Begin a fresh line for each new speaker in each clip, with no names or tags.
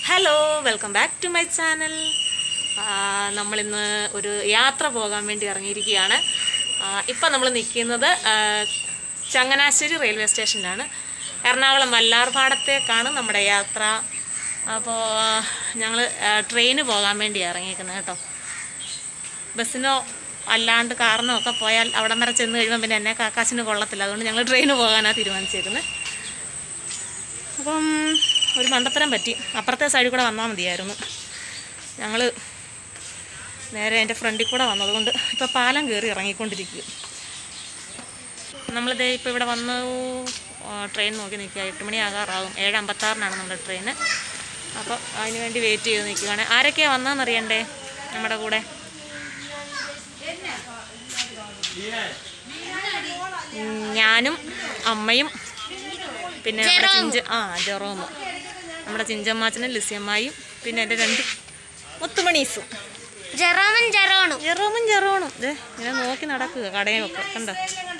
Hello welcome back to my channel നമ്മളിന്ന് ഒരു യാത്ര പോകാൻ വേണ്ടി ഇറങ്ങിയിരിക്കുകയാണ് ഇപ്പം നമ്മൾ നിൽക്കുന്നത് ആ, ചങ്ങനാശ്ശേരി റെയിൽവേ സ്റ്റേഷനിലാണ് എറണാകുളം മല്ലാർപാടത്തേക്കാണ് നമ്മുടെ യാത്ര അപ്പോൾ ഞങ്ങൾ ട്രെയിന് പോകാൻ വേണ്ടി ഇറങ്ങിയിരിക്കുന്നത് കേട്ടോ ബസ്സിനോ അല്ലാണ്ട് കാറിനോ ഒക്കെ പോയാൽ അവിടം വരെ ചെന്ന് കഴിയുമ്പോൾ പിന്നെ എന്നെ കാക്കാശിന് കൊള്ളത്തില്ല അതുകൊണ്ട് ഞങ്ങൾ ട്രെയിന് പോകാനാണ് തീരുമാനിച്ചേക്കുന്നത് അപ്പം ഒരു മണ്ടത്തരം പറ്റി അപ്പുറത്തെ സൈഡിൽ കൂടെ വന്നാൽ മതിയായിരുന്നു ഞങ്ങൾ നേരെ എൻ്റെ ഫ്രണ്ടിൽ കൂടെ വന്നതുകൊണ്ട് ഇപ്പോൾ പാലം കയറി ഇറങ്ങിക്കൊണ്ടിരിക്കുക നമ്മളിത് ഇപ്പോൾ ഇവിടെ വന്നു ട്രെയിൻ നോക്കി നിൽക്കുക എട്ട് മണി ആകാറാകും ഏഴ് അമ്പത്താറിനാണ് നമ്മുടെ ട്രെയിന് അപ്പോൾ അതിന് വേണ്ടി വെയിറ്റ് ചെയ്ത് നിൽക്കുകയാണ് ആരൊക്കെയാണ് വന്നതെന്ന് അറിയണ്ടേ നമ്മുടെ കൂടെ ഉം, ഞാനും അമ്മയും പിന്നെ നമ്മുടെ ചിഞ്ച ആ ജെറോമും നമ്മുടെ ചിഞ്ചമ്മാച്ചനും ലിസിയമ്മായും പിന്നെ എൻ്റെ രണ്ട് മുത്തുമണീസും
ജെറോമൻ ജെറോണും
ജെറോമും ജെറോണും ദേ ഇങ്ങനെ നോക്കി നടക്കുക കടയൊക്കെ കണ്ടോ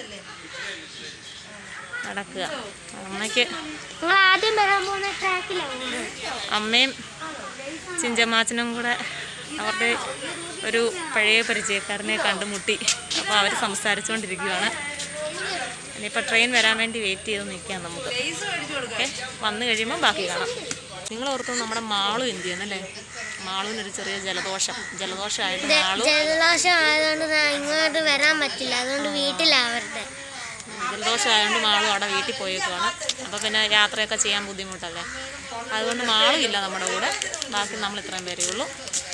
നടക്കുക അമ്മയ്ക്ക്
നിങ്ങൾ ആദ്യം വരാൻ പോകുന്ന ട്രാക്കിലാണ്
അമ്മയും ചിഞ്ചമാച്ചനും കൂടെ അവരുടെ ഒരു പഴയ പരിചയക്കാരനെ കണ്ടുമുട്ടി അപ്പോൾ അവർ സംസാരിച്ചുകൊണ്ടിരിക്കുകയാണ് ഇനിയിപ്പോൾ ട്രെയിൻ വരാൻ വേണ്ടി വെയിറ്റ് ചെയ്ത് നിൽക്കാം നമുക്ക് ഓക്കെ വന്നു കഴിയുമ്പോൾ ബാക്കി കാണാം നിങ്ങൾ ഓർത്തു നമ്മുടെ മാളു എന്ത് ചെയ്യുന്നല്ലേ മാളുവിനൊരു ചെറിയ ജലദോഷം ജലദോഷമായിട്ട് മാളു
ജലദോഷം ആയതുകൊണ്ട് ഞാൻ ഇങ്ങോട്ട് വരാൻ പറ്റില്ല അതുകൊണ്ട് വീട്ടിലാവരുടെ
ജലദോഷം ആയതുകൊണ്ട് മാളും അവിടെ വീട്ടിൽ പോയേക്കുവാണ് അപ്പോൾ പിന്നെ യാത്രയൊക്കെ ചെയ്യാൻ ബുദ്ധിമുട്ടല്ലേ അതുകൊണ്ട് മാളും ഇല്ല നമ്മുടെ കൂടെ ബാക്കി നമ്മൾ ഇത്രയും പേരേ ഉള്ളൂ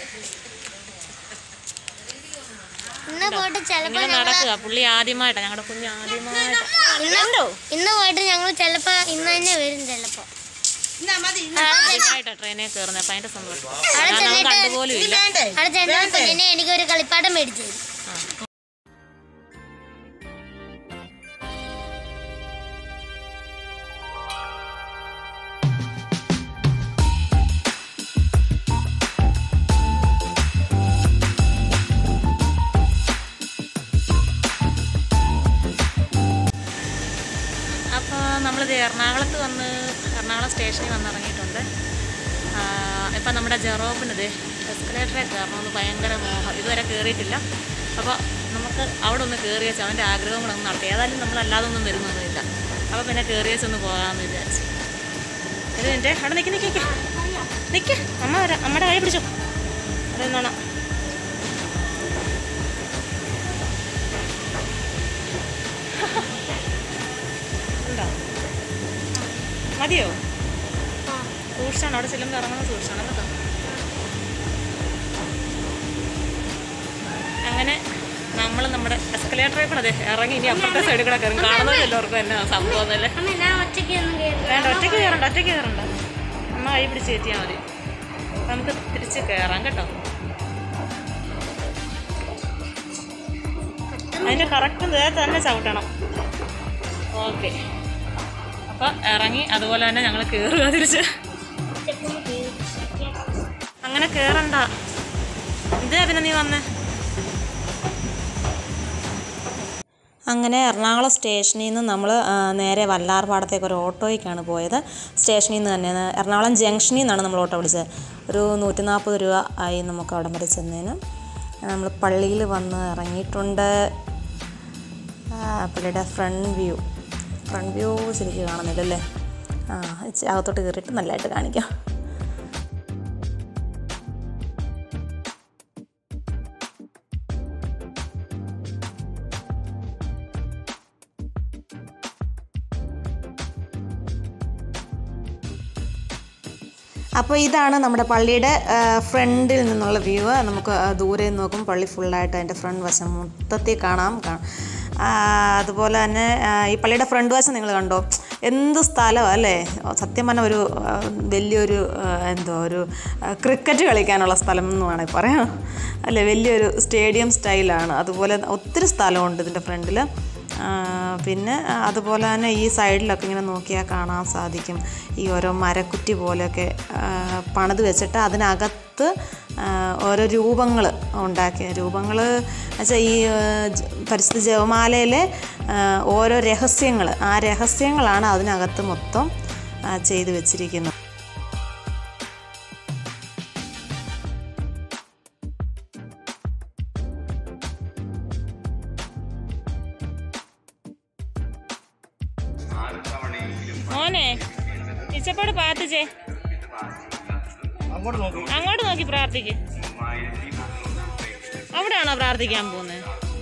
ഇന്ന് പോയിട്ട് ചിലപ്പോൾ
ഇങ്ങനെ നടക്കുക പുള്ളി ആദ്യമായിട്ടാണ് ഞങ്ങളുടെ കുഞ്ഞ് ആദ്യമായിട്ട്
ഇന്ന് ഇന്ന് പോയിട്ട് ഞങ്ങൾ ചിലപ്പോൾ ഇന്ന് തന്നെ വരും ചിലപ്പോൾ
ആദ്യമായിട്ടാണ് ട്രെയിനിൽ കയറുന്നത് അപ്പം അതിൻ്റെ സന്തോഷം
അവിടെ
ഞാൻ നമുക്ക്
ചെന്നിട്ട്
കണ്ടുപോലും ഇല്ല
അവിടെ ചെന്നാൽ കുഞ്ഞിനെ എനിക്കൊരു കളിപ്പാട്ടം മേടിച്ചു തരും
അപ്പോൾ നമ്മളിത് എറണാകുളത്ത് വന്ന് എറണാകുളം സ്റ്റേഷനിൽ വന്ന് ഇറങ്ങിയിട്ടുണ്ട് ഇപ്പം നമ്മുടെ ജെറോപ്പിനത് എസ്കലേറ്ററെ കയറണമെന്ന് ഭയങ്കര മോഹം ഇതുവരെ കയറിയിട്ടില്ല അപ്പോൾ നമുക്ക് അവിടെ ഒന്ന് കയറി വെച്ച് അവൻ്റെ ആഗ്രഹം കൂടെ ഒന്ന് നടത്തി ഏതായാലും നമ്മളല്ലാതെ ഒന്നും വരുന്നൊന്നുമില്ല അപ്പോൾ പിന്നെ കയറി വെച്ചൊന്ന് പോകാമെന്ന് വിചാരിച്ചു ഒരു മിനിറ്റ് അവിടെ നിൽക്കി നിൽക്കി നിൽക്ക് അമ്മ വരാം അമ്മയുടെ കൈ പിടിച്ചോ അവിടെ നിന്നോണം ഉണ്ടോ മതിയോ സൂക്ഷിച്ചാണ് അവിടെ ചെല്ലുമ്പോൾ ഇറങ്ങുന്നത് സൂക്ഷിച്ചാണ് കേട്ടോ അങ്ങനെ നമ്മൾ നമ്മുടെ എസ്കലേറ്ററിൽ കൂടെ അതെ ഇറങ്ങി ഇനി അപ്പുറത്തെ സൈഡിൽ കൂടെ കയറും കാണുന്നത് എല്ലാവർക്കും എന്നാ സംഭവം എന്നല്ലേ
അമ്മ ഞാൻ ഒറ്റയ്ക്ക് ഒന്നും കയറി
വേണ്ട ഒറ്റയ്ക്ക് കയറണ്ട ഒറ്റയ്ക്ക് കയറണ്ട അമ്മ കൈ പിടിച്ച് കയറ്റിയാൽ മതി അപ്പൊ നമുക്ക് തിരിച്ച് കയറാം കേട്ടോ അതിൻ്റെ കറക്റ്റ് നേരെ തന്നെ ചവിട്ടണം ഓക്കെ അപ്പം ഇറങ്ങി അതുപോലെ തന്നെ ഞങ്ങൾ കയറുക തിരിച്ച് അങ്ങനെ കയറണ്ട ഇതേ പിന്നെ നീ വന്നേ അങ്ങനെ എറണാകുളം സ്റ്റേഷനിൽ നിന്ന് നമ്മൾ നേരെ വല്ലാർപാടത്തേക്ക് ഒരു ഓട്ടോയ്ക്കാണ് പോയത് സ്റ്റേഷനിൽ നിന്ന് തന്നെ എറണാകുളം ജംഗ്ഷനിൽ നിന്നാണ് നമ്മൾ ഓട്ടോ വിളിച്ചത് ഒരു നൂറ്റി നാൽപ്പത് രൂപ ആയി നമുക്ക് അവിടം വരെ ചെന്നതിന് നമ്മൾ പള്ളിയിൽ വന്ന് ഇറങ്ങിയിട്ടുണ്ട് ആ, പള്ളിയുടെ ഫ്രണ്ട് വ്യൂ ഫ്രണ്ട് വ്യൂ ശരിക്കും കാണുന്നില്ലല്ലേ ആ ഇച്ചിരി അകത്തോട്ട് കയറിയിട്ട് നല്ലതായിട്ട് കാണിക്കാം അപ്പോൾ ഇതാണ് നമ്മുടെ പള്ളിയുടെ ഫ്രണ്ടിൽ നിന്നുള്ള വ്യൂ നമുക്ക് ആ ദൂരെ നിന്ന് നോക്കും പള്ളി ഫുള്ളായിട്ട് അതിൻ്റെ ഫ്രണ്ട് വശം മൊത്തത്തിൽ കാണാം കാ- ആ, അതുപോലെ തന്നെ ആ, ഈ പള്ളിയുടെ ഫ്രണ്ട് വശം നിങ്ങൾ കണ്ടോ എന്ത് സ്ഥലമാണ് അല്ലേ സത്യം പറഞ്ഞാൽ ഒരു ആ, വലിയൊരു ആ, എന്തോ ഒരു ആ, ക്രിക്കറ്റ് കളിക്കാനുള്ള സ്ഥലം എന്ന് വേണമെങ്കിൽ പറയാം അല്ലേ വലിയൊരു സ്റ്റേഡിയം സ്റ്റൈലാണ് അതുപോലെ ഒത്തിരി സ്ഥലമുണ്ട് ഇതിൻ്റെ ഫ്രണ്ടിൽ ആ, പിന്നെ ആ, അതുപോലെ തന്നെ ഈ സൈഡിലൊക്കെ ഇങ്ങനെ നോക്കിയാൽ കാണാൻ സാധിക്കും ഈ ഓരോ മരക്കുറ്റി പോലെയൊക്കെ ആ, പണിത് വെച്ചിട്ട് അതിനകത്ത് ആ, ഓരോ രൂപങ്ങൾ ഉണ്ടാക്കിയ രൂപങ്ങൾ വെച്ചാൽ ഈ ആ, ജ- പരിശുദ്ധ ജപമാലയിലെ ആ, ഓരോ രഹസ്യങ്ങൾ ആ രഹസ്യങ്ങളാണ് അതിനകത്ത് മൊത്തം ആ, ചെയ്തു വെച്ചിരിക്കുന്നത് മോനെ ഇച്ചപ്പോട് പ്രാർത്ഥിച്ചേ
അങ്ങോട്ട് നോക്കി
അങ്ങോട്ട് നോക്കി പ്രാർത്ഥിക്ക് അവിടെയാണോ പ്രാർത്ഥിക്കാൻ പോകുന്നത്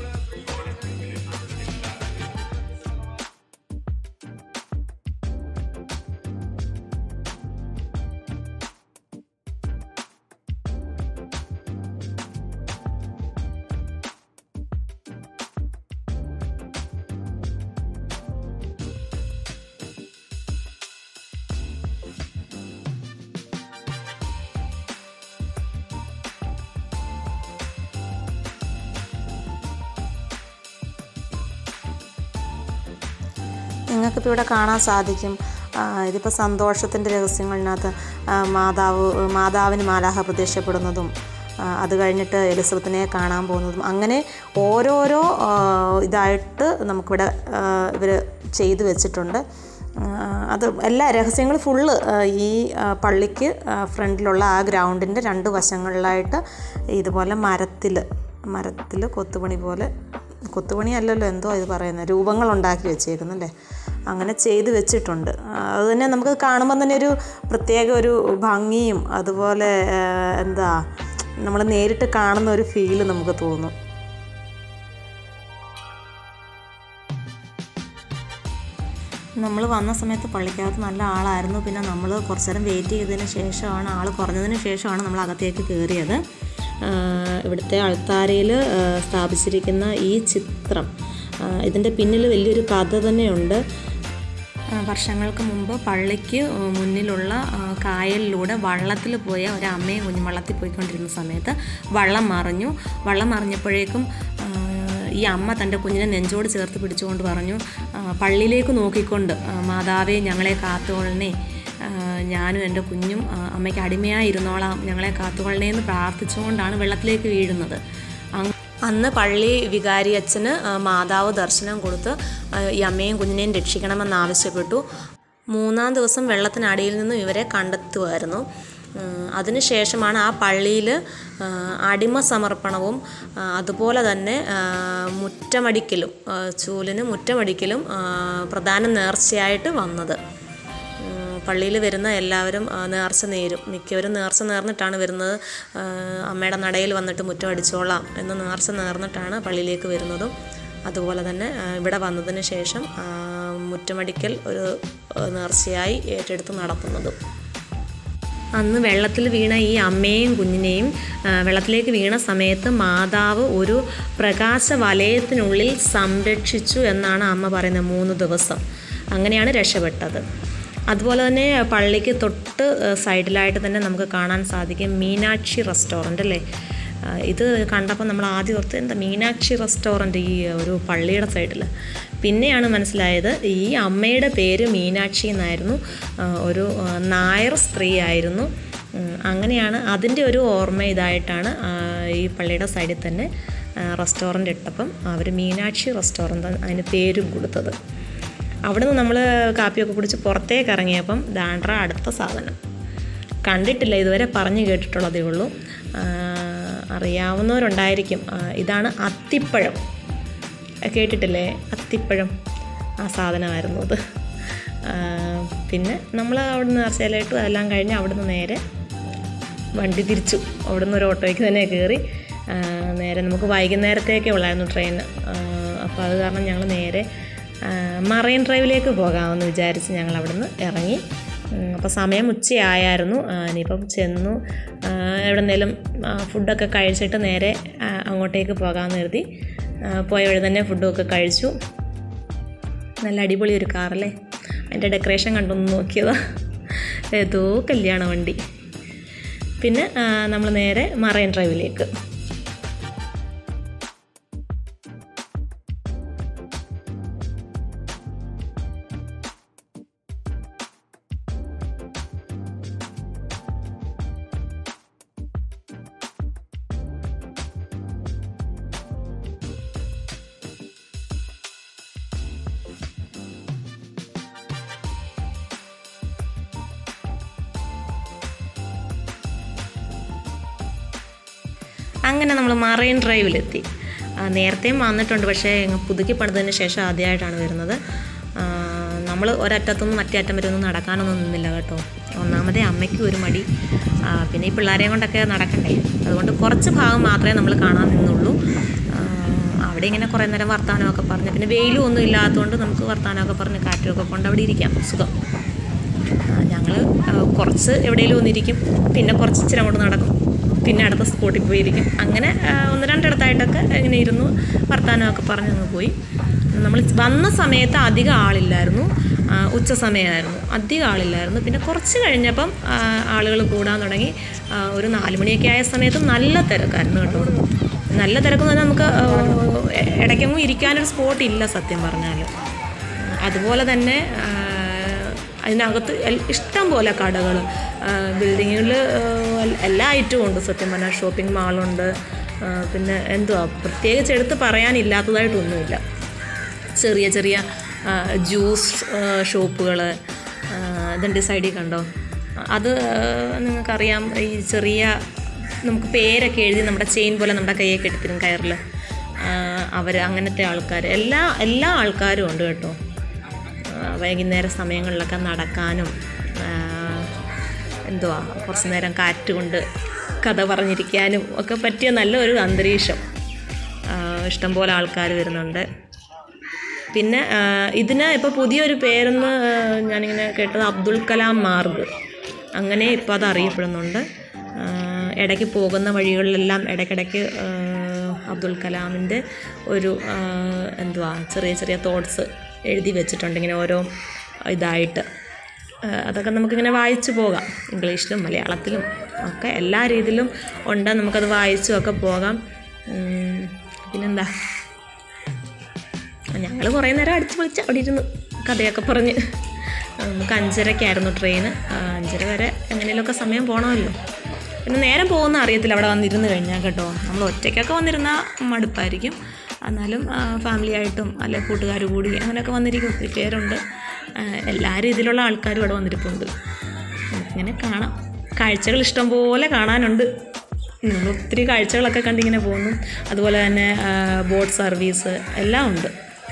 നിങ്ങൾക്കിപ്പോൾ ഇവിടെ കാണാൻ സാധിക്കും ആ, ഇതിപ്പോൾ സന്തോഷത്തിൻ്റെ രഹസ്യങ്ങളിനകത്ത് ആ, മാതാവ് മാതാവിന് മാലാഹ പ്രത്യക്ഷപ്പെടുന്നതും ആ, അത് കഴിഞ്ഞിട്ട് എലിസബത്തിനെ കാണാൻ പോകുന്നതും അങ്ങനെ ഓരോരോ ആ, ഇതായിട്ട് നമുക്കിവിടെ ഇവർ ചെയ്തു വെച്ചിട്ടുണ്ട് ആ, അത് എല്ലാ രഹസ്യങ്ങളും ഫുള്ള് ഈ ആ, പള്ളിക്ക് ആ, ഫ്രണ്ടിലുള്ള ആ ഗ്രൗണ്ടിൻ്റെ രണ്ട് വശങ്ങളിലായിട്ട് ഇതുപോലെ മരത്തിൽ മരത്തിൽ കൊത്തുപണി പോലെ കൊത്തുപണി അല്ലല്ലോ എന്തോ ഇത് പറയുന്നത് രൂപങ്ങൾ ഉണ്ടാക്കി വെച്ചേക്കുന്നല്ലേ അങ്ങനെ ചെയ്ത് വെച്ചിട്ടുണ്ട് ആ, അത് തന്നെ നമുക്ക് കാണുമ്പോൾ തന്നെ ഒരു പ്രത്യേക ഒരു ഭംഗിയും അതുപോലെ ആ, എന്താ നമ്മൾ നേരിട്ട് കാണുന്ന ഒരു ഫീല് നമുക്ക് തോന്നും നമ്മൾ വന്ന സമയത്ത് പള്ളിക്കകത്ത് നല്ല ആളായിരുന്നു പിന്നെ നമ്മൾ കുറച്ച് നേരം വെയിറ്റ് ചെയ്തതിന് ശേഷമാണ് ആൾ കുറഞ്ഞതിന് ശേഷമാണ് നമ്മൾ അകത്തേക്ക് കയറിയത് ആഹ് ഇവിടുത്തെ അൾത്താരയിൽ ആഹ് സ്ഥാപിച്ചിരിക്കുന്ന ഈ ചിത്രം ആഹ് ഇതിൻ്റെ പിന്നിൽ വലിയൊരു കഥ തന്നെയുണ്ട് ആഹ് വർഷങ്ങൾക്ക് മുമ്പ് പള്ളിക്ക് മുന്നിലുള്ള ആഹ് കായലിലൂടെ വള്ളത്തിൽ പോയ ഒരു അമ്മയും കുഞ്ഞും വള്ളത്തിൽ പോയിക്കൊണ്ടിരുന്ന സമയത്ത് വള്ളം മറിഞ്ഞു വള്ളം മറിഞ്ഞപ്പോഴേക്കും ആഹ് ഈ അമ്മ തൻ്റെ കുഞ്ഞിനെ നെഞ്ചോട് ചേർത്ത് പിടിച്ചുകൊണ്ട് പറഞ്ഞു ആഹ് പള്ളിയിലേക്ക് നോക്കിക്കൊണ്ട് ആഹ് മാതാവേ ഞങ്ങളെ കാത്തുകൊള്ളണേ ആഹ് ഞാനും എൻ്റെ കുഞ്ഞും ആഹ് അമ്മയ്ക്ക് അടിമയായിരുന്നോളാം ഞങ്ങളെ കാത്തുകൊള്ളണേ എന്ന് പ്രാർത്ഥിച്ചുകൊണ്ടാണ് വെള്ളത്തിലേക്ക് വീഴുന്നത് അങ് അന്ന് പള്ളി വികാരി അച്ഛന് ആ, മാതാവ് ദർശനം കൊടുത്ത് ആ, ഈ അമ്മയും കുഞ്ഞിനെയും രക്ഷിക്കണമെന്ന് ആവശ്യപ്പെട്ടു മൂന്നാം ദിവസം വെള്ളത്തിനടിയിൽ നിന്നും ഇവരെ കണ്ടെത്തുമായിരുന്നു ഉം, അതിനുശേഷമാണ് ആ പള്ളിയിൽ ആ, അടിമ സമർപ്പണവും ആ, അതുപോലെ തന്നെ ആ, മുറ്റമടിക്കലും ആ, ചൂലിന് മുറ്റമടിക്കലും ആ, പ്രധാന നേർച്ചയായിട്ട് വന്നത് പള്ളിയിൽ വരുന്ന എല്ലാവരും ആ, നേർച്ച നേരും മിക്കവരും നേർച്ച നേർന്നിട്ടാണ് വരുന്നത് ആ, അമ്മയുടെ നടയിൽ വന്നിട്ട് മുറ്റം അടിച്ചോളാം എന്ന് നേർച്ച നേർന്നിട്ടാണ് പള്ളിയിലേക്ക് വരുന്നതും അതുപോലെ തന്നെ ആ, ഇവിടെ വന്നതിന് ശേഷം ആ, മുറ്റമടിക്കൽ ഒരു ആ, നേർച്ചയായി ഏറ്റെടുത്ത് നടത്തുന്നതും അന്ന് വെള്ളത്തിൽ വീണ ഈ അമ്മയെയും കുഞ്ഞിനെയും ആ, വെള്ളത്തിലേക്ക് വീണ സമയത്ത് മാതാവ് ഒരു പ്രകാശ വലയത്തിനുള്ളിൽ സംരക്ഷിച്ചു എന്നാണ് അമ്മ പറയുന്നത് മൂന്ന് ദിവസം അങ്ങനെയാണ് രക്ഷപ്പെട്ടത് അതുപോലെ തന്നെ പള്ളിക്ക് തൊട്ട് ആ, സൈഡിലായിട്ട് തന്നെ നമുക്ക് കാണാൻ സാധിക്കും മീനാക്ഷി റെസ്റ്റോറൻ്റ് അല്ലേ ആ, ഇത് കണ്ടപ്പോൾ നമ്മൾ ആദ്യം ഓർത്ത് എന്താ മീനാക്ഷി റെസ്റ്റോറൻറ്റ് ഈ ഒരു പള്ളിയുടെ സൈഡിൽ പിന്നെയാണ് മനസ്സിലായത് ഈ അമ്മയുടെ പേര് മീനാക്ഷി എന്നായിരുന്നു ആ, ഒരു ആ, നായർ സ്ത്രീ ആയിരുന്നു ഉം, അങ്ങനെയാണ് അതിൻ്റെ ഒരു ഓർമ്മ ഇതായിട്ടാണ് ആ, ഈ പള്ളിയുടെ സൈഡിൽ തന്നെ റെസ്റ്റോറൻ്റ് ഇട്ടപ്പം അവർ മീനാക്ഷി റെസ്റ്റോറൻ്റ് അതിന് പേരും കൊടുത്തത് അവിടുന്ന് നമ്മൾ കാപ്പിയൊക്കെ കുടിച്ച് പുറത്തേക്ക് ഇറങ്ങിയപ്പം ദാണ്ട്ര അടുത്ത സാധനം കണ്ടിട്ടില്ല ഇതുവരെ പറഞ്ഞു കേട്ടിട്ടുള്ളതേ ഉള്ളൂ ആ, അറിയാവുന്നവരുണ്ടായിരിക്കും ആ, ഇതാണ് അത്തിപ്പഴം കേട്ടിട്ടില്ലേ അത്തിപ്പഴം ആ സാധനമായിരുന്നു അത് ആ, പിന്നെ നമ്മൾ അവിടുന്ന് നേർച്ചയിലായിട്ടു അതെല്ലാം കഴിഞ്ഞ് അവിടുന്ന് നേരെ വണ്ടി തിരിച്ചു അവിടുന്ന് ഒരു ഓട്ടോയ്ക്ക് തന്നെ കയറി ആ, നേരെ നമുക്ക് വൈകുന്നേരത്തേക്കേ ഉള്ളായിരുന്നു ട്രെയിൻ അപ്പോൾ അത് കാരണം ഞങ്ങൾ നേരെ ആ, മറൈൻ ഡ്രൈവിലേക്ക് പോകാമെന്ന് വിചാരിച്ച് ഞങ്ങൾ അവിടുന്ന് ഇറങ്ങി അപ്പോൾ സമയം ഉച്ചയായായിരുന്നു ആ, ഇനിയിപ്പം ചെന്നു ആ, എവിടെന്നേലും ആ, ഫുഡൊക്കെ കഴിച്ചിട്ട് നേരെ ആ, അങ്ങോട്ടേക്ക് പോകാമെന്ന് കരുതി ആ, പോയ വഴി തന്നെ ഫുഡൊക്കെ കഴിച്ചു നല്ല അടിപൊളി ഒരു കാറല്ലേ അതിൻ്റെ ഡെക്കറേഷൻ കണ്ടൊന്ന് നോക്കിയതാ ഏതോ കല്യാണ വണ്ടി പിന്നെ നമ്മൾ നേരെ മറൈൻ ഡ്രൈവിലേക്ക് അങ്ങനെ നമ്മൾ മറൈൻ ഡ്രൈവിലെത്തി ആ, നേരത്തെയും വന്നിട്ടുണ്ട് പക്ഷേ ഇങ്ങ് പുതുക്കി പണിതതിന് ശേഷം ആദ്യമായിട്ടാണ് വരുന്നത് നമ്മൾ നമ്മൾ ഒരറ്റത്തുനിന്ന് മറ്റേ അറ്റം വരെ ഒന്നും നടക്കാനൊന്നും നിന്നില്ല കേട്ടോ ഒന്നാമതേ അമ്മയ്ക്കും ഒരു മടി ആ, പിന്നെ ഈ പിള്ളേരെയും കൊണ്ടൊക്കെ നടക്കണ്ടേ അതുകൊണ്ട് കുറച്ച് ഭാഗം മാത്രമേ നമ്മൾ കാണാൻ നിന്നുള്ളൂ ആ, അവിടെ ഇങ്ങനെ കുറേ നേരം വർത്തമാനമൊക്കെ പറഞ്ഞ് പിന്നെ വെയിലും ഒന്നും ഇല്ലാത്തതുകൊണ്ട് നമുക്ക് വർത്തമാനമൊക്കെ പറഞ്ഞ് കാറ്റുമൊക്കെ കൊണ്ട് അവിടെ ഇരിക്കാം സുഖം ഞങ്ങൾ കുറച്ച് എവിടെയെങ്കിലും ഒന്നിരിക്കും പിന്നെ കുറച്ച് ഇച്ചിരി അങ്ങോട്ട് നടക്കും പിന്നെ അടുത്ത സ്പോട്ടിൽ പോയിരിക്കും അങ്ങനെ ആ, ഒന്ന് രണ്ടിടത്തായിട്ടൊക്കെ ഇങ്ങനെ ഇരുന്നു വർത്തമാനമൊക്കെ പറഞ്ഞ് അങ്ങ് പോയി നമ്മൾ വന്ന സമയത്ത് അധികം ആളില്ലായിരുന്നു ആ, ഉച്ച സമയമായിരുന്നു അധികം ആളില്ലായിരുന്നു പിന്നെ കുറച്ച് കഴിഞ്ഞപ്പം ആളുകൾ കൂടാൻ തുടങ്ങി ആ, ഒരു നാല് മണിയൊക്കെ ആയ സമയത്ത് നല്ല തിരക്കായിരുന്നു കേട്ടോ നല്ല തിരക്കെന്ന് പറഞ്ഞാൽ നമുക്ക് ആ, ഇടയ്ക്കെങ്ങും ഇരിക്കാനൊരു സ്പോട്ട് ഇല്ല സത്യം പറഞ്ഞാൽ അതുപോലെ തന്നെ ആ, അതിനകത്ത് എൽ- ഇഷ്ടം പോലെ കടകൾ ബിൽഡിങ്ങുകളിൽ എല്ലാ ഐറ്റവും ഉണ്ട് സത്യം പറഞ്ഞാൽ ഷോപ്പിംഗ് മാളുണ്ട് ആ, പിന്നെ എന്തുവാ പ്രത്യേകിച്ച് എടുത്ത് പറയാനില്ലാത്തതായിട്ടൊന്നുമില്ല ചെറിയ ചെറിയ ആ, ജ്യൂസ് ഷോപ്പുകൾ ഇതിൻ്റെ സൈഡിൽ കണ്ടോ അത് ആ, നിങ്ങൾക്കറിയാം ഈ ചെറിയ നമുക്ക് പേരൊക്കെ എഴുതി നമ്മുടെ ചെയിൻ പോലെ നമ്മുടെ കയ്യെ കെട്ടിത്തരും കയറിൽ അവർ അങ്ങനത്തെ ആൾക്കാർ എല്ലാ എല്ലാ ആൾക്കാരും ഉണ്ട് കേട്ടോ ആ, വൈകുന്നേര സമയങ്ങളിലൊക്കെ നടക്കാനും ആ, എന്തുവാ കുറച്ച് നേരം കാറ്റ് കൊണ്ട് കഥ പറഞ്ഞിരിക്കാനും ഒക്കെ പറ്റിയ നല്ലൊരു അന്തരീക്ഷം ആ, ഇഷ്ടംപോലെ ആൾക്കാർ വരുന്നുണ്ട് പിന്നെ ആ, ഇതിന് ഇപ്പോൾ പുതിയൊരു പേരെന്ന് ആ, ഞാനിങ്ങനെ കേട്ടത് അബ്ദുൽ കലാം മാർഗ് അങ്ങനെ ഇപ്പോൾ അത് അറിയപ്പെടുന്നുണ്ട് ആ, ഇടയ്ക്ക് പോകുന്ന വഴികളിലെല്ലാം ഇടയ്ക്കിടയ്ക്ക് ആ, അബ്ദുൽ കലാമിൻ്റെ ഒരു ആ, എന്തുവാ ചെറിയ ചെറിയ തോട്ട്സ് എഴുതി വെച്ചിട്ടുണ്ട് ഇങ്ങനെ ഓരോ ഇതായിട്ട് ആ, അതൊക്കെ നമുക്കിങ്ങനെ വായിച്ചു പോകാം ഇംഗ്ലീഷിലും മലയാളത്തിലും ഒക്കെ എല്ലാ രീതിയിലും ഉണ്ട് നമുക്കത് വായിച്ചും ഒക്കെ പോകാം ഉം, പിന്നെന്താ ഞങ്ങൾ കുറേ നേരം അടിച്ച് പൊളിച്ച് അവിടെ ഇരുന്നു കഥയൊക്കെ പറഞ്ഞ് നമുക്ക് അഞ്ചരക്കായിരുന്നു ട്രെയിന് അഞ്ചര വരെ എങ്ങനെയൊക്കെ സമയം പോകണമല്ലോ പിന്നെ നേരം പോകുന്ന അറിയത്തില്ല അവിടെ വന്നിരുന്ന് കഴിഞ്ഞാൽ കേട്ടോ നമ്മൾ ഒറ്റയ്ക്കൊക്കെ വന്നിരുന്നാൽ മടുപ്പായിരിക്കും എന്നാലും ഫാമിലി ആയിട്ടും അല്ലെ കൂട്ടുകാർ കൂടി അങ്ങനെയൊക്കെ വന്നിരിക്കും ഒത്തിരി പേരുണ്ട് ആ, എല്ലാ രീതിയിലുള്ള ആൾക്കാരും അവിടെ വന്നിരിപ്പുണ്ട് ഇങ്ങനെ കാണാം കാഴ്ചകൾ ഇഷ്ടംപോലെ കാണാനുണ്ട് നമ്മൾ ഒത്തിരി കാഴ്ചകളൊക്കെ കണ്ടിങ്ങനെ പോകുന്നു അതുപോലെ തന്നെ ആ, ബോട്ട് സർവീസ് എല്ലാം ഉണ്ട്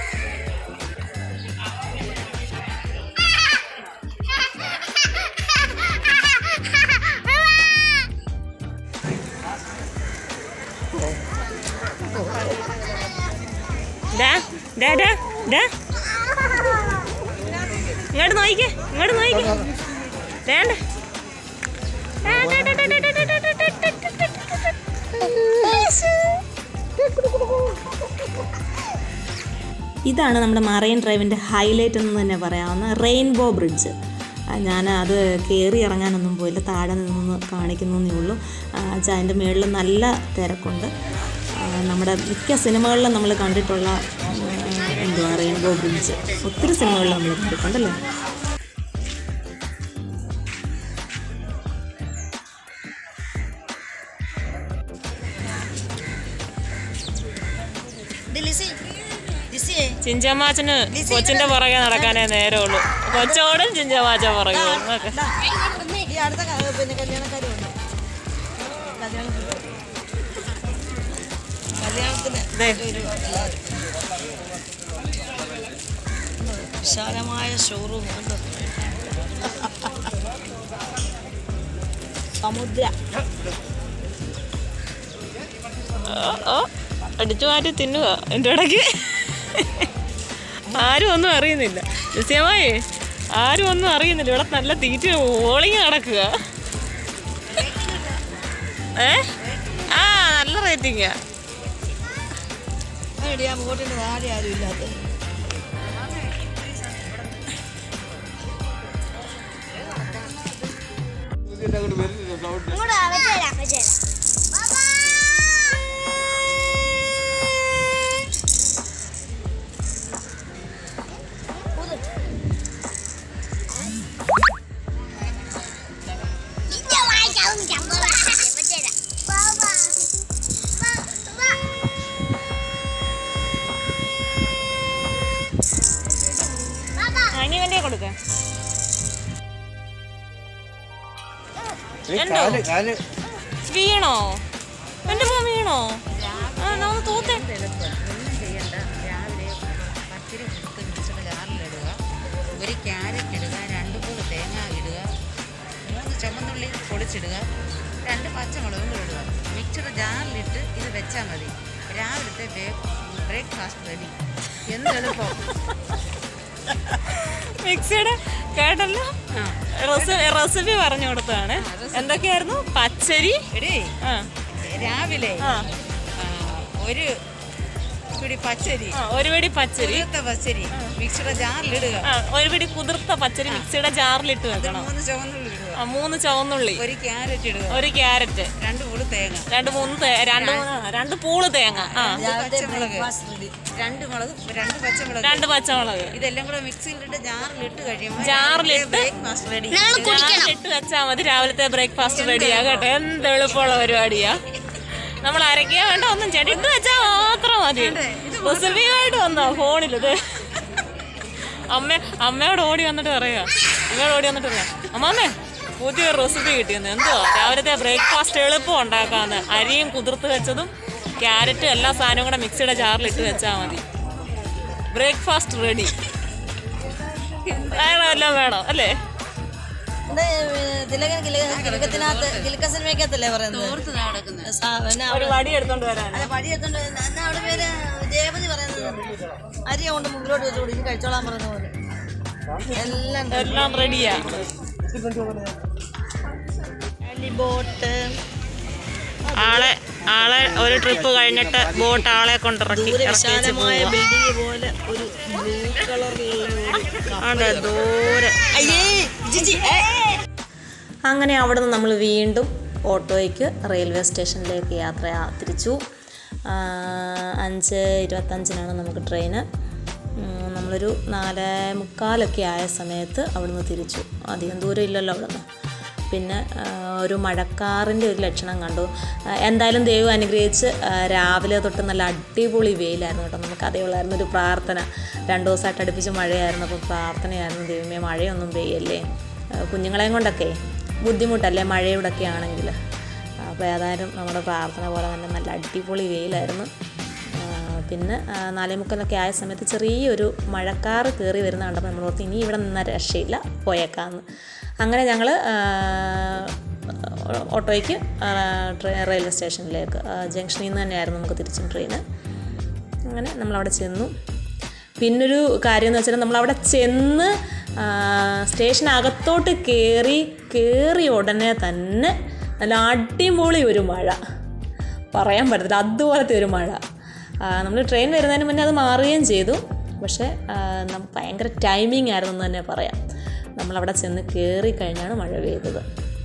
ഡാ ഡാ ഡാ ഡാ ഇങ്ങോട്ട് നോയിക്കേ ഇങ്ങോട്ട് നോയിക്കേ വേണ്ട ഇതാണ് നമ്മുടെ മറൈൻ ഡ്രൈവിൻ്റെ ഹൈലൈറ്റ് എന്ന് തന്നെ പറയാവുന്ന റെയിൻബോ ബ്രിഡ്ജ് ഞാൻ അത് കയറി ഇറങ്ങാനൊന്നും പോയില്ല താഴെ നിന്ന് കാണിക്കുന്നേ ഉള്ളൂ വെച്ചാൽ അതിൻ്റെ മുകളിൽ നല്ല തിരക്കുണ്ട് ആ, നമ്മുടെ മിക്ക സിനിമകളിലും നമ്മൾ കണ്ടിട്ടുള്ള ആ, എന്തുവാ റെയിൻബോ ബ്രിഡ്ജ് ഒത്തിരി സിനിമകളിൽ നമ്മൾ കണ്ടിട്ടുണ്ടല്ലോ ചിഞ്ചമാച്ചന് കൊച്ചിന്റെ പുറകെ നടക്കാനേ നേരമുള്ളൂ കൊച്ചോടും ചിഞ്ചമാച്ച പുറകെ പോകും. നോക്ക്.
ഈ അടുത്ത ക- പിന്നെ കല്യാണക്കാരും ഉണ്ട് കല്യാണത്തിന്
ദേ,
വിശാലമായ ഷോറൂം ഉണ്ട് സമുദ്ര
ഓ, ഓ, അടിച്ചു മാറ്റി തിന്നുക എൻ്റെ ഇടയ്ക്ക് ആരും ഒന്നും അറിയുന്നില്ല നിശ്ചയമായി ആരും ഒന്നും അറിയുന്നില്ല ഇവിടെ നല്ല തീറ്റ ഓളിങ് നടക്കുക ഏ ആ നല്ല റേറ്റിംഗാ
എടി ആ ബോട്ടിന്റെ താഴെ ആരും ഇല്ലാത്ത
ഇങ്ങോട്ട് വാ, വെച്ചുതരാം, വെച്ചുതരാം. ഊത്. നിന്റെ വായിക്കാവും ചമ്പറ. വെച്ചുതരാം. വാ, വാ. വാ, വാ. വാ, വാ.
ഇനി വേണ്ടിയാ കൊടുക്ക എന്തോ?
കാല് കാല്
വീണോ എൻ്റെ മോൻ വീണോ ആ എന്നാ ഒന്ന് തൂത്തേ
ഒരു ക്യാരറ്റ് ഇടുക രണ്ട് മൂന്ന് തേങ്ങ ഇടുക മൂന്ന് ചുമന്നുള്ളി പൊടിച്ചിടുക രണ്ട് പച്ചമുളകും കൂടെ ഇടുക മിക്സഡ് ജാറിലിട്ട് ഇത് വെച്ചാൽ മതി രാവിലത്തെ ബ്രേക്ക്ഫാസ്റ്റ് റെഡി എന്ത് എളുപ്പം
മിക്സിയുടെ കേട്ടല്ലോ റെസിപ്പി റെസിപ്പി പറഞ്ഞു കൊടുത്തതാണ് എന്തൊക്കെയായിരുന്നു പച്ചരി
എടേ
ആ
രാവിലെ
ആ
ആ, ഒരു പിടി പച്ചരി
ആ, ഒരു പിടി പച്ചരി
കുതിർത്ത പച്ചരി മിക്സഡ് ജാറിലിടുക
ആ ഒരു പിടി കുതിർത്ത പച്ചരി മിക്സിയുടെ ജാറിലിട്ട് വെക്കണം
മൂന്ന് ചുവന്നുള്ളി ഇടുക
ആ മൂന്ന് ചുവന്നുള്ളി
ഒരു ക്യാരറ്റ് ഇടുക
ഒരു ക്യാരറ്റ്
രണ്ട് കൂടി തേങ്ങ
രണ്ട് മൂന്ന് തേ- രണ്ട് മൂന്ന് ആ, രണ്ട് പൂള് തേങ്ങ ആ
പച്ചമുളക് രണ്ട് മുളക് രണ്ട് പച്ചമുളക്
രണ്ട് പച്ചമുളക്
ഇതെല്ലാം കൂടെ മിക്സിയിലിട്ട് ജാറിലിട്ട് കഴിയുമ്പോൾ
ജാറിലിട്ട്
ബ്രേക്ക്ഫാസ്റ്റ് റെഡി
ഇട്ട് വെച്ചാൽ മതി രാവിലത്തെ ബ്രേക്ക്ഫാസ്റ്റ് റെഡിയാ കേട്ടോ എന്ത് എളുപ്പമുള്ള പരിപാടിയാ നമ്മൾ അരയ്ക്കുക വേണ്ട ഒന്നും ചേട്ടാ ഇട്ട് വെച്ചാൽ മാത്രം മതി റെസിപ്പിയായിട്ട് വന്നോ ഫോണിലിത് അമ്മ അമ്മയോട് ഓടി വന്നിട്ട് പറയുക അമ്മയോട് ഓടി വന്നിട്ട് പറയാം അമ്മാമ്മേ പുതിയൊരു റെസിപ്പി കിട്ടിയെന്ന് എന്തുവാ രാവിലത്തെ ബ്രേക്ക്ഫാസ്റ്റ് എളുപ്പം ഉണ്ടാക്കാന്ന് അരിയും കുതിർത്ത് വെച്ചതും ക്യാരറ്റും എല്ലാ സാധനവും കൂടെ മിക്സിയുടെ ജാറിലിട്ട് വെച്ചാൽ മതി ബ്രേക്ക്ഫാസ്റ്റ് റെഡി വേണം എല്ലാം വേണം അല്ലേ
തിലകൻ കിലകത്തിനകത്ത് കിലക്ക സിനിമയ്ക്കകത്തല്ലേ പറയുന്നത് സാ- പിന്നെ
ഒരു വടി എടുത്തോണ്ട് വരാൻ
അല്ല വടി എടുത്തോണ്ട് വരുന്ന- എന്നാ അവിടെ പേര് ജയപതി പറയുന്നത് അരി കൊണ്ട് മുമ്പിലോട്ട് വെച്ച് കൊടുക്കും കഴിച്ചോളാൻ പറയുന്ന പോലെ എല്ലാം
എല്ലാം റെഡിയാ
ബോട്ട്
ആളെ ആളെ ഒരു ട്രിപ്പ് കഴിഞ്ഞിട്ട് ബോട്ട് ആളെ കൊണ്ടിറക്കി
ദൂരെ
ഇറക്കി വെച്ച്
വിശാലമായ
പോവാ.
ബിൽഡിംഗ് പോലെ ഒരു ബ്ലൂ കളറിലുള്ള ഒരു
ആണ്ടെ ദൂരെ
അയ്യേ ജിജി ഏ
അങ്ങനെ അവിടെ നിന്ന് നമ്മൾ വീണ്ടും ഓട്ടോയ്ക്ക് റെയിൽവേ സ്റ്റേഷനിലേക്ക് യാത്ര തിരിച്ചു ആ, അഞ്ച് ഇരുപത്തഞ്ചിനാണ് നമുക്ക് ട്രെയിന് ഉം, നമ്മളൊരു നാല് മുക്കാലൊക്കെ ആയ സമയത്ത് അവിടുന്ന് തിരിച്ചു അധികം ദൂരം ഇല്ലല്ലോ അവിടുന്ന് പിന്നെ ആ, ഒരു മഴക്കാറിൻ്റെ ഒരു ലക്ഷണം കണ്ടു ആ, എന്തായാലും ദൈവം അനുഗ്രഹിച്ച് ആ, രാവിലെ തൊട്ട് നല്ല അടിപൊളി വെയിലായിരുന്നു കേട്ടോ നമുക്ക് അതേ ഉള്ളായിരുന്നു ഒരു പ്രാർത്ഥന രണ്ട് ദിവസമായിട്ട് അടുപ്പിച്ച് മഴയായിരുന്നു അപ്പോൾ പ്രാർത്ഥനയായിരുന്നു ദൈവമേ മഴയൊന്നും പെയ്യല്ലേ ആ, കുഞ്ഞുങ്ങളെയും കൊണ്ടൊക്കെ ബുദ്ധിമുട്ടല്ലേ മഴയോടൊക്കെ ആണെങ്കിൽ അപ്പോൾ ഏതായാലും നമ്മുടെ പ്രാർത്ഥന പോലെ തന്നെ നല്ല അടിപൊളി വെയിലായിരുന്നു ആ, പിന്നെ ആ, നാലേ മുക്കാലൊക്കെ ആയ സമയത്ത് ചെറിയൊരു മഴക്കാറ് കയറി വരുന്ന കണ്ടപ്പോൾ നമ്മൾ ഓർത്ത് ഇനി ഇവിടെ നിന്ന രക്ഷയില്ല പോയേക്കാന്ന് അങ്ങനെ ഞങ്ങൾ ഓട്ടോയ്ക്ക് ആ, ട്രെ- റെയിൽവേ സ്റ്റേഷനിലേക്ക് ആ, ജംഗ്ഷനിൽ നിന്ന് തന്നെയായിരുന്നു നമുക്ക് തിരിച്ചും ട്രെയിന് അങ്ങനെ നമ്മളവിടെ ചെന്നു പിന്നൊരു കാര്യം എന്ന് വെച്ചാൽ നമ്മളവിടെ ചെന്ന് ആ, സ്റ്റേഷനകത്തോട്ട് കയറി കയറി ഉടനെ തന്നെ നല്ല അടിപൊളി ഒരു മഴ പറയാൻ പറ്റത്തില്ല അതുപോലത്തെ ഒരു മഴ നമ്മൾ ട്രെയിൻ വരുന്നതിന് മുന്നേ അത് മാറുകയും ചെയ്തു പക്ഷേ ആ, നമുക്ക് ഭയങ്കര ടൈമിംഗ് ആയിരുന്നു എന്ന് തന്നെ പറയാം നമ്മളവിടെ ചെന്ന് കയറി കഴിഞ്ഞാണ് മഴ പെയ്തത്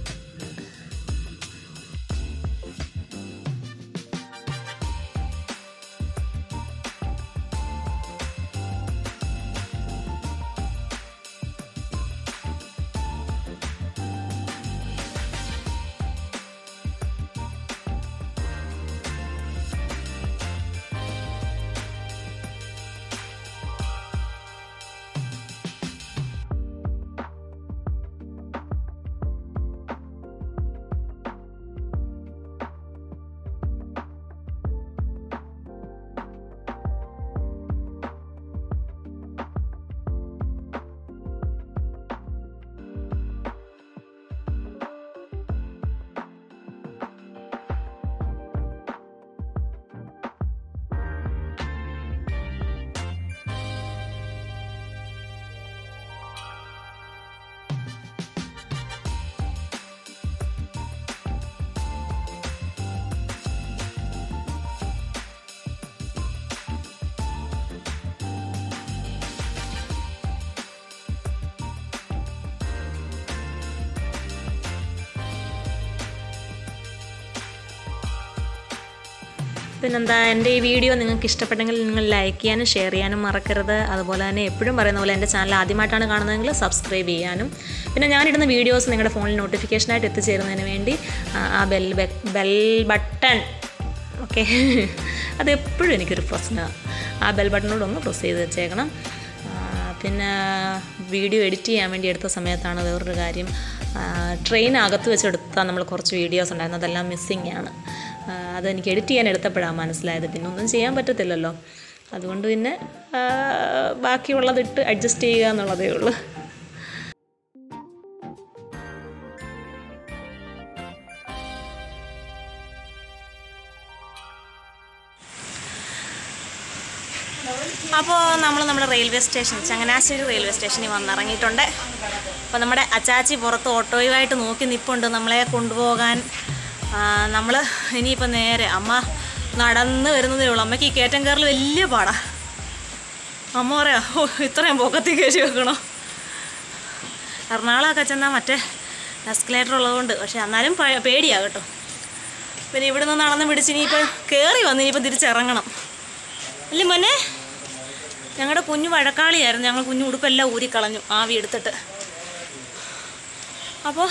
പിന്നെന്താ എൻ്റെ ഈ വീഡിയോ നിങ്ങൾക്ക് ഇഷ്ടപ്പെട്ടെങ്കിൽ നിങ്ങൾ ലൈക്ക് ചെയ്യാനും ഷെയർ ചെയ്യാനും മറക്കരുത് അതുപോലെ തന്നെ എപ്പോഴും പറയുന്ന പോലെ എൻ്റെ ചാനൽ ആദ്യമായിട്ടാണ് കാണുന്നതെങ്കിൽ സബ്സ്ക്രൈബ് ചെയ്യാനും പിന്നെ ഞാനിടുന്ന വീഡിയോസ് നിങ്ങളുടെ ഫോണിൽ നോട്ടിഫിക്കേഷനായിട്ട് എത്തിച്ചേരുന്നതിന് വേണ്ടി ആ, ആ ബെൽ ബെൽ ബട്ടൺ ഓക്കെ അതെപ്പോഴും എനിക്കൊരു പ്രശ്നമാണ് ആ ബെൽ ബട്ടണോട് ഒന്ന് പ്രസ് ചെയ്ത് വെച്ചേക്കണം ആ, പിന്നെ വീഡിയോ എഡിറ്റ് ചെയ്യാൻ വേണ്ടി എടുത്ത സമയത്താണ് വേറൊരു കാര്യം ആ, ട്രെയിൻ അകത്ത് വെച്ചെടുത്താൽ നമ്മൾ കുറച്ച് വീഡിയോസ് ഉണ്ടായിരുന്നു അതെല്ലാം മിസ്സിങ് ആണ് ആ, അതെനിക്ക് എഡിറ്റ് ചെയ്യാൻ എടുത്തപ്പോഴാണ് മനസ്സിലായത് പിന്നെ ഒന്നും ചെയ്യാൻ പറ്റത്തില്ലല്ലോ
അതുകൊണ്ട് പിന്നെ ആ, ബാക്കിയുള്ളതിട്ട് അഡ്ജസ്റ്റ് ചെയ്യുക എന്നുള്ളതേ ഉള്ളൂ അപ്പോൾ നമ്മൾ നമ്മുടെ റെയിൽവേ സ്റ്റേഷൻ ചങ്ങനാശ്ശേരി റെയിൽവേ സ്റ്റേഷനിൽ വന്നിറങ്ങിയിട്ടുണ്ട് അപ്പോൾ നമ്മുടെ അച്ചാച്ചി പുറത്ത് ഓട്ടോയുമായിട്ട് നോക്കി നിൽപ്പുണ്ട് നമ്മളെ കൊണ്ടുപോകാൻ നമ്മൾ ഇനിയിപ്പോൾ നേരെ അമ്മ നടന്ന് വരുന്നതേ ഉള്ളൂ അമ്മയ്ക്ക് ഈ കയറ്റം കയറൽ വലിയ പാടാ അമ്മ പറയാ ഓ ഇത്രയും പൊക്കത്തിൽ കയറ്റി വെക്കണോ എറണാകുളമൊക്കെ ചെന്നാൽ മറ്റേ എസ്കലേറ്റർ ഉള്ളതുകൊണ്ട് പക്ഷെ എന്നാലും പ- പേടിയാ കേട്ടോ പിന്നെ ഇവിടെ നിന്ന് നടന്ന് പിടിച്ച് ഇനിയിപ്പോൾ കയറി വന്ന് ഇനിയിപ്പോൾ തിരിച്ചിറങ്ങണം അല്ലേ മോനെ ഞങ്ങളുടെ കുഞ്ഞു വഴക്കാളിയായിരുന്നു ഞങ്ങൾ കുഞ്ഞു ഉടുപ്പെല്ലാം ഊരിക്കളഞ്ഞു ആവി എടുത്തിട്ട് അപ്പോൾ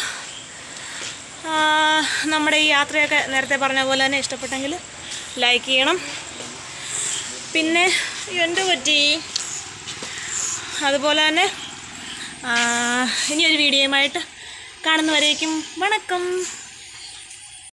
നമ്മുടെ ഈ യാത്രയൊക്കെ നേരത്തെ പറഞ്ഞ പോലെ തന്നെ ഇഷ്ടപ്പെട്ടെങ്കിൽ ലൈക്ക് ചെയ്യണം പിന്നെ എൻ്റെ പറ്റി അതുപോലെ തന്നെ ആ, ഇനിയൊരു വീഡിയോയുമായിട്ട് കാണുന്നവരേക്കും വണക്കം